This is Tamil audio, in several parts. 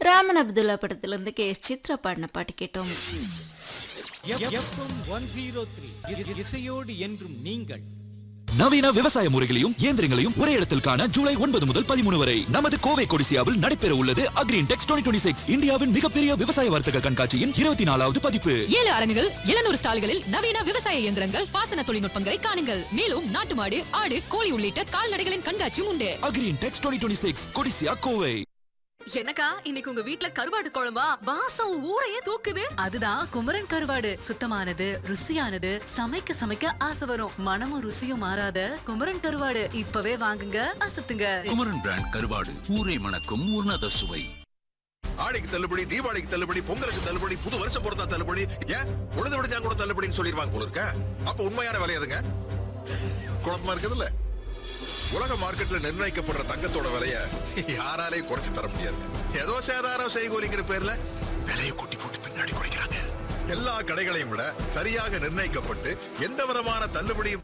ராமன் அப்துல்லா படத்திலிருந்து கே எஸ் சித்ரா பாடின பாட்டு கேட்டோம் எஃப்எம் ஒன் ஜீரோ த்ரீ இசையோடு என்றும் நீங்கள் நவீன விவசாய முறைகளையும் இயந்திரங்களையும் ஒரே இடத்தில் காண ஜூலை ஒன்பது முதல் பதிமூணு வரை நமது கோவை கொடிசியாவில் நடைபெற உள்ளது அக்ரீன் டெக்ஸ் டுவெண்ட்டி சிக்ஸ் இந்தியாவின் மிகப்பெரிய விவசாய வர்த்தக கண்காட்சியின் இருபத்தி நாலாவது பதிப்பு ஏழு அரங்குகள் எழுநூறு ஸ்டால்களில் நவீன விவசாய இயந்திரங்கள் பாசன தொழில்நுட்பங்களை காணுங்கள் மேலும் நாட்டு மாடு ஆடு கோழி உள்ளிட்ட கால்நடைகளின் கண்காட்சியும் உண்டு Agri Intex twenty six Codissia Kovai எனக்கா இன்னைக்கு உங்க வீட்ல கருவாடு குழம்பா வாசம் ஊரையே தூக்குது அதுதான் குமரன் கருவாடு சுத்தமானது ருசியானது சமைக்க சமைக்க ஆசை வரும் மனமும் ருசியும் மாறாத குமரன் கருவாடு இப்பவே வாங்குங்க அசத்துங்க குமரன் பிராண்ட் கருவாடு ஊரை மணக்கும் உன்னத சுவை ஆடிக்கு தள்ளுபடி தீபாவளிக்கு தள்ளுபடி பொங்கலுக்கு தள்ளுபடி புது வருஷம் பொறுத்தா தள்ளுபடி ஏன் உழுது விடுஞ்சா கூட தள்ளுபடின்னு சொல்லிடுவாங்க போல இருக்க அப்ப உண்மையான விலை எதுங்க குழப்பமா இருக்குதுல்ல உலக மார்க்கெட்ல நிர்ணயிக்கப்படுற தங்கத்தோட விலைய யாராலையும் குறைச்சு தர முடியாது ஏதோ சேதாரம் செய்கூலிங்கிற பேர்ல விலையை கொட்டி போட்டு பின்னாடி குறைக்கிறாங்க எல்லா கடைகளையும் விட சரியாக நிர்ணயிக்கப்பட்டு எந்த விதமான தள்ளுபடியும்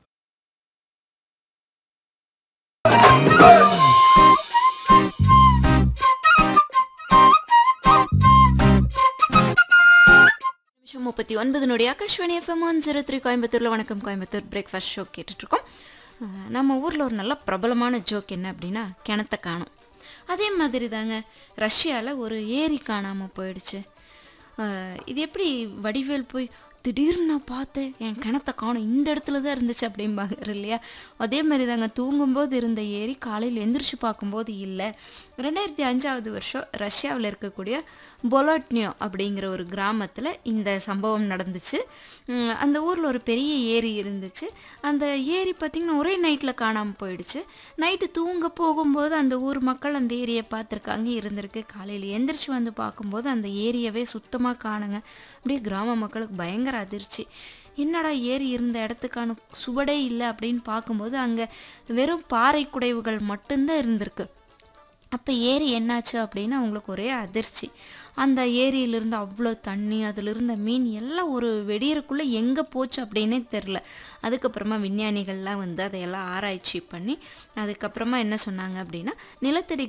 நிமிஷம் முப்பத்தி ஒன்பதுனுடைய Akashvani FM one zero three கோயம்புத்தூரில் வணக்கம் கோயம்புத்தூர் பிரேக்ஃபாஸ்ட் ஷோ கேட்டுட்ருக்கோம் அஹ் நம்ம ஊரில் ஒரு நல்ல பிரபலமான ஜோக் என்ன அப்படின்னா கிணத்த காணும் அதே மாதிரி தாங்க ரஷ்யாவில் ஒரு ஏரி காணாமல் போயிடுச்சு அஹ் இது எப்படி வடிவேல் போய் திடீர்னு நான் பார்த்தேன் என் கிணத்த காணும் இந்த இடத்துல தான் இருந்துச்சு அப்படிம்பாங்க இல்லையா அதே மாதிரி தாங்க தூங்கும்போது இருந்த ஏரி காலையில் எந்திரிச்சு பார்க்கும்போது இல்லை ரெண்டாயிரத்தி அஞ்சாவது வருஷம் ரஷ்யாவில் இருக்கக்கூடிய பொலாட்னியோ அப்படிங்கிற ஒரு கிராமத்தில் இந்த சம்பவம் நடந்துச்சு உம், அந்த ஊரில் ஒரு பெரிய ஏரி இருந்துச்சு அந்த ஏரி பார்த்திங்கன்னா ஒரே நைட்டில் காணாமல் போயிடுச்சு நைட்டு தூங்க போகும்போது அந்த ஊர் மக்கள் அந்த ஏரியை பார்த்துருக்காங்க இருந்திருக்கு காலையில் எந்திரிச்சு வந்து பார்க்கும்போது அந்த ஏரியவே சுத்தமாக காணுங்க அப்படியே கிராம மக்களுக்கு பயங்கர அதிர்ச்சி என்னடா ஏரி இருந்த இடத்துக்கான சுவடே இல்லை அப்படின்னு பார்க்கும்போது அங்கே வெறும் பாறை குடைவுகள் மட்டும்தான் இருந்திருக்கு அப்போ ஏரி என்னாச்சு அப்படின்னு அவங்களுக்கு ஒரே அதிர்ச்சி அந்த ஏரியிலிருந்து அவ்வளோ தண்ணி அதில் இருந்த மீன் எல்லாம் ஒரு வெடியறக்குள்ளே எங்கே போச்சு அப்படின்னே தெரில அதுக்கப்புறமா விஞ்ஞானிகள்லாம் வந்து அதையெல்லாம் ஆராய்ச்சி பண்ணி அதுக்கப்புறமா என்ன சொன்னாங்க அப்படின்னா நிலத்தடி